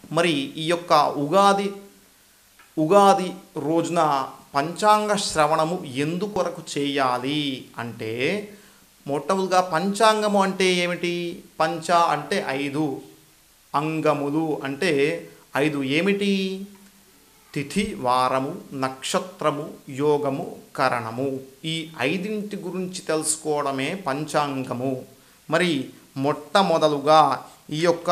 మరి ఈ యొక్క ఉగాది ఉగాది రోజున పంచాంగ శ్రవణము ఎందుకొరకు చేయాలి అంటే మొట్టమొదటిగా పంచాంగము అంటే ఏమిటి పంచ అంటే ఐదు అంగములు అంటే ఐదు ఏమిటి తిథి వారము నక్షత్రము యోగము కరణము ఈ ఐదింటి గురించి తెలుసుకోవడమే పంచాంగము మరి మొట్టమొదలుగా ఈ యొక్క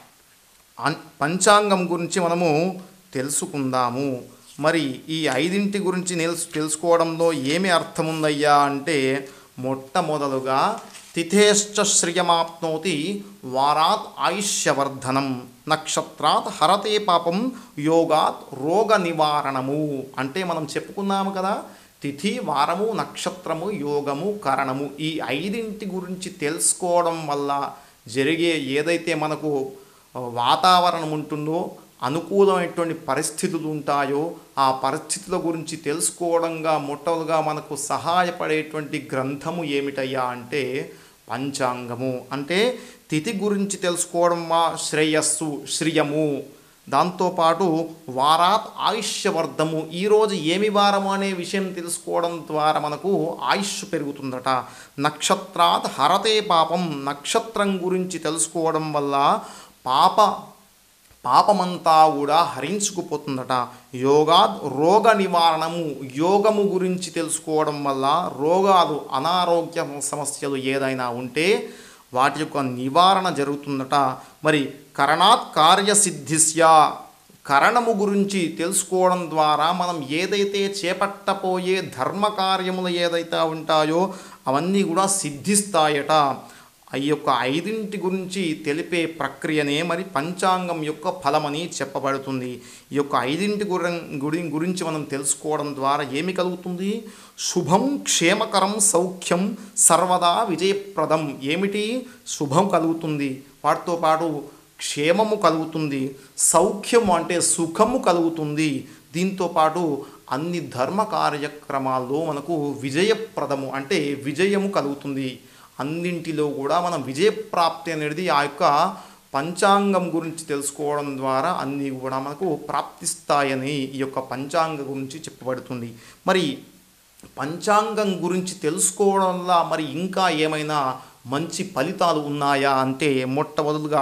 అన్- పంచాంగం గురించి మనము తెలుసుకుందాము మరి ఈ ఐదింటి గురించి తెలుసు తెలుసుకోవడంలో ఏమి అర్థం ఉందయ్యా అంటే మొట్టమొదలుగా తిథేశ్చ శ్రియమాప్నోతి వారాత్ ఆయుష్యవర్ధనం నక్షత్రాత్ హరతే పాపం యోగాత్ రోగ నివారణము అంటే మనం చెప్పుకున్నాము కదా తిథి వారము నక్షత్రము యోగము కరణము ఈ ఐదింటి గురించి తెలుసుకోవడం వల్ల జరిగే ఏదైతే మనకు వాతావరణం ఉంటుందో అనుకూలమైనటువంటి పరిస్థితులు ఉంటాయో ఆ పరిస్థితుల గురించి తెలుసుకోవడంగా మొట్టలుగా మనకు సహాయపడేటువంటి గ్రంథము ఏమిటయ్యా అంటే పంచాంగము అంటే తిథి గురించి తెలుసుకోవడం మా శ్రేయస్సు శ్రియము దాంతోపాటు వారాత్ ఆయుష్యవర్ధము ఈరోజు ఏమి వారము అనే విషయం తెలుసుకోవడం ద్వారా మనకు ఆయుష్ పెరుగుతుందట నక్షత్రాత్ హరతే పాపం నక్షత్రం గురించి తెలుసుకోవడం వల్ల పాప పాపమంతా కూడా హరించుకుపోతుందట యోగాద్ రోగ నివారణము యోగము గురించి తెలుసుకోవడం వల్ల రోగాలు అనారోగ్య సమస్యలు ఏదైనా ఉంటే వాటి యొక్క నివారణ జరుగుతుందట మరి కరణాత్ కార్యసిద్ధిస్య కరణము గురించి తెలుసుకోవడం ద్వారా మనం ఏదైతే చేపట్టపోయే ధర్మ కార్యములు ఏదైతే ఉంటాయో అవన్నీ కూడా సిద్ధిస్తాయట ఈ యొక్క ఐదింటి గురించి తెలిపే ప్రక్రియనే మరి పంచాంగం యొక్క ఫలమని చెప్పబడుతుంది ఈ యొక్క ఐదింటి గురి గురి గురించి మనం తెలుసుకోవడం ద్వారా ఏమి కలుగుతుంది శుభం క్షేమకరం సౌఖ్యం సర్వదా విజయప్రదం ఏమిటి శుభం కలుగుతుంది వాటితో పాటు క్షేమము కలుగుతుంది సౌఖ్యము అంటే సుఖము కలుగుతుంది దీంతో పాటు అన్ని ధర్మ కార్యక్రమాల్లో మనకు విజయప్రదము అంటే విజయము కలుగుతుంది అన్నింటిలో కూడా మనం విజయప్రాప్తి అనేది ఆ యొక్క పంచాంగం గురించి తెలుసుకోవడం ద్వారా అన్నీ కూడా మనకు ప్రాప్తిస్తాయని ఈ యొక్క పంచాంగం గురించి చెప్పబడుతుంది మరి పంచాంగం గురించి తెలుసుకోవడం వల్ల మరి ఇంకా ఏమైనా మంచి ఫలితాలు ఉన్నాయా అంటే మొట్టమొదలుగా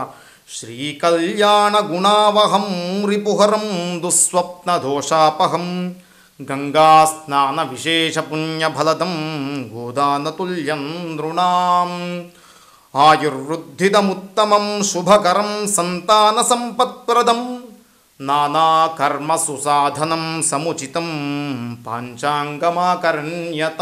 శ్రీకళ్యాణ గుణావహం రిపుహరం దుస్వప్న దోషాపహం గంగా స్నాన విశేష పుణ్యఫలదం గోదానతుల్యం నృణాం ఆయుర్వృద్ధిదముత్తమం శుభకరం సంతాన సంపత్ప్రదం నానాకర్మసు సాధనం సముచితం పాంచాంగమాకరణ్యత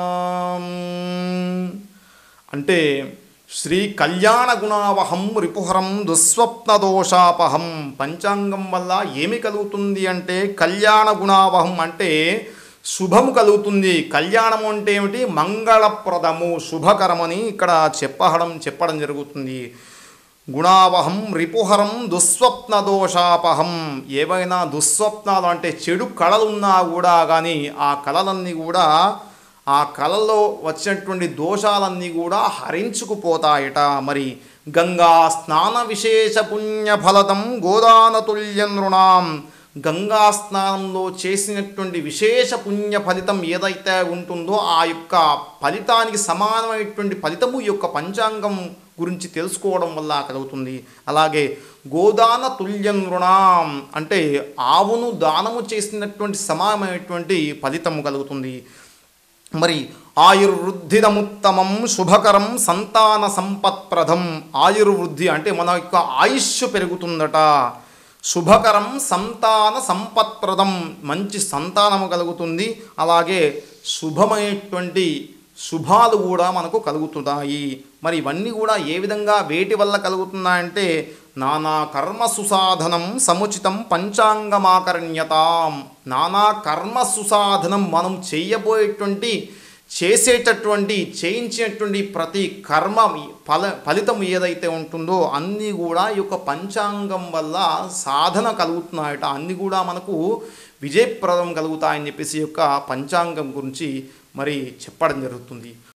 అంటే శ్రీ కళ్యాణ గుణావహం రిపుహరం దుస్వప్న దోషాపహం పంచాంగం వల్ల ఏమి కలుగుతుంది అంటే కళ్యాణ గుణావహం అంటే శుభము కలుగుతుంది కళ్యాణము అంటే ఏమిటి మంగళప్రదము శుభకరమని ఇక్కడ చెప్పడం చెప్పడం జరుగుతుంది గుణావహం రిపుహరం దుస్వప్న దోషాపహం ఏవైనా దుస్వప్నాలు అంటే చెడు కళలున్నా కూడా కానీ ఆ కళలన్నీ కూడా ఆ కళలో వచ్చినటువంటి దోషాలన్నీ కూడా హరించుకుపోతాయట మరి గంగా స్నాన విశేష పుణ్యఫలదం గోదానతుల్య నృణాం గంగా స్నానంలో చేసినటువంటి విశేష పుణ్య ఫలితం ఏదైతే ఉంటుందో ఆ యొక్క ఫలితానికి సమానమైనటువంటి ఫలితము ఈ యొక్క పంచాంగం గురించి తెలుసుకోవడం వల్ల కలుగుతుంది అలాగే గోదాన తుల్య నృణాం అంటే ఆవును దానము చేసినటువంటి సమానమైనటువంటి ఫలితము కలుగుతుంది మరి ఆయుర్వృద్ధిదముత్తమం శుభకరం సంతాన సంపత్ప్రదం ఆయుర్వృద్ధి అంటే మన యొక్క ఆయుష్ పెరుగుతుందట శుభకరం సంతాన సంపత్ప్రదం మంచి సంతానము కలుగుతుంది అలాగే శుభమైనటువంటి శుభాలు కూడా మనకు కలుగుతున్నాయి మరి ఇవన్నీ కూడా ఏ విధంగా వేటి వల్ల కలుగుతున్నాయంటే నానా కర్మ సుసాధనం సముచితం పంచాంగమాకరణ్యతాం నానా కర్మ సుసాధనం మనం చేయబోయేటువంటి చేసేటటువంటి చేయించినటువంటి ప్రతి కర్మ ఫల ఫలితం ఏదైతే ఉంటుందో అన్నీ కూడా ఈ యొక్క పంచాంగం వల్ల సాధన కలుగుతున్నాయట అన్నీ కూడా మనకు విజయప్రదం కలుగుతాయని చెప్పేసి ఈ యొక్క పంచాంగం గురించి మరి చెప్పడం జరుగుతుంది